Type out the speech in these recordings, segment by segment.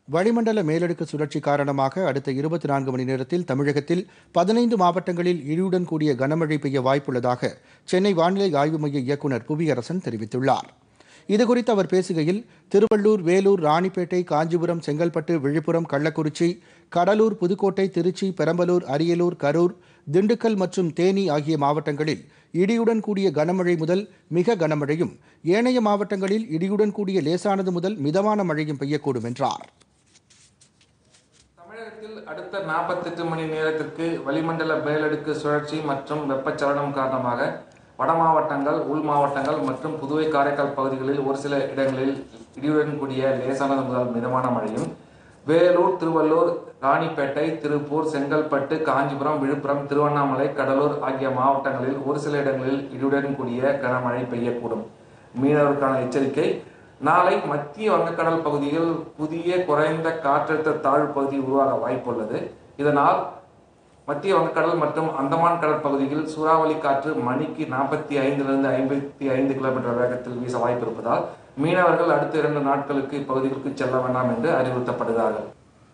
வளிமண்டல மேலடுக்கு சுழற்சி காரணமாக அடுத்த இருபத்தி நான்கு மணி நேரத்தில் தமிழகத்தில் பதினைந்து மாவட்டங்களில் இடியுடன் கூடிய கனமழை பெய்ய வாய்ப்புள்ளதாக சென்னை வானிலை ஆய்வு மைய இயக்குநர் புவியரசன் தெரிவித்துள்ளார் இதுகுறித்து அவர் பேசுகையில் திருவள்ளூர் வேலூர் ராணிப்பேட்டை காஞ்சிபுரம் செங்கல்பட்டு விழுப்புரம் கள்ளக்குறிச்சி கடலூர் புதுக்கோட்டை திருச்சி பெரம்பலூர் அரியலூர் கரூர் திண்டுக்கல் மற்றும் தேனி ஆகிய மாவட்டங்களில் இடியுடன் கூடிய கனமழை முதல் மிக கனமழையும் ஏனைய மாவட்டங்களில் இடியுடன் கூடிய லேசானது முதல் மிதமான மழையும் பெய்யக்கூடும் என்றார் தமிழகத்தில் அடுத்த நாற்பத்தெட்டு மணி நேரத்திற்கு வளிமண்டல மேலடுக்கு சுழற்சி மற்றும் வெப்பச்சலனம் காரணமாக வட மாவட்டங்கள் உள் மாவட்டங்கள் மற்றும் புதுவை காரைக்கால் பகுதிகளில் ஒரு சில இடங்களில் இடியுடன் கூடிய லேசானது முதல் மிதமான மழையும் வேலூர் திருவள்ளூர் ராணிப்பேட்டை திருப்பூர் செங்கல்பட்டு காஞ்சிபுரம் விழுப்புரம் திருவண்ணாமலை கடலூர் ஆகிய மாவட்டங்களில் ஒரு சில இடங்களில் இடியுடன் கூடிய கனமழை பெய்யக்கூடும் மீனவருக்கான எச்சரிக்கை நாளை மத்திய வங்கக்கடல் பகுதியில் புதிய குறைந்த காற்றழுத்த தாழ்வு பகுதி உருவாக வாய்ப்புள்ளது இதனால் மத்திய வங்கக்கடல் மற்றும் அந்தமான் கடல் பகுதியில் சூறாவளி காற்று மணிக்கு நாற்பத்தி ஐந்திலிருந்து ஐம்பத்தி ஐந்து கிலோமீட்டர் வேகத்தில் வீச வாய்ப்பு இருப்பதால் மீனவர்கள் அடுத்த இரண்டு நாட்களுக்கு இப்பகுதிகளுக்கு செல்ல வேண்டாம் என்று அறிவுறுத்தப்படுகிறார்கள்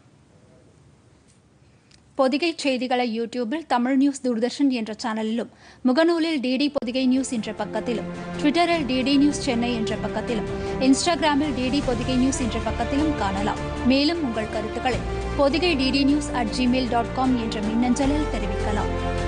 பொதிகை செய்திகளை யூடியூபில் தமிழ் நியூஸ் தூர்தர்ஷன் என்ற சேனலிலும் முகநூலில் டிடி பொதிகை நியூஸ் என்ற பக்கத்திலும் ட்விட்டரில் டிடி நியூஸ் சென்னை என்ற பக்கத்திலும் இன்ஸ்டாகிராமில் டிடி பொதிகை நியூஸ் என்ற பக்கத்திலும் காணலாம் மேலும் உங்கள் கருத்துக்களை Podhigai DD news at Gmail dot com என்ற மின்னஞ்சலில் தெரிவிக்கலாம்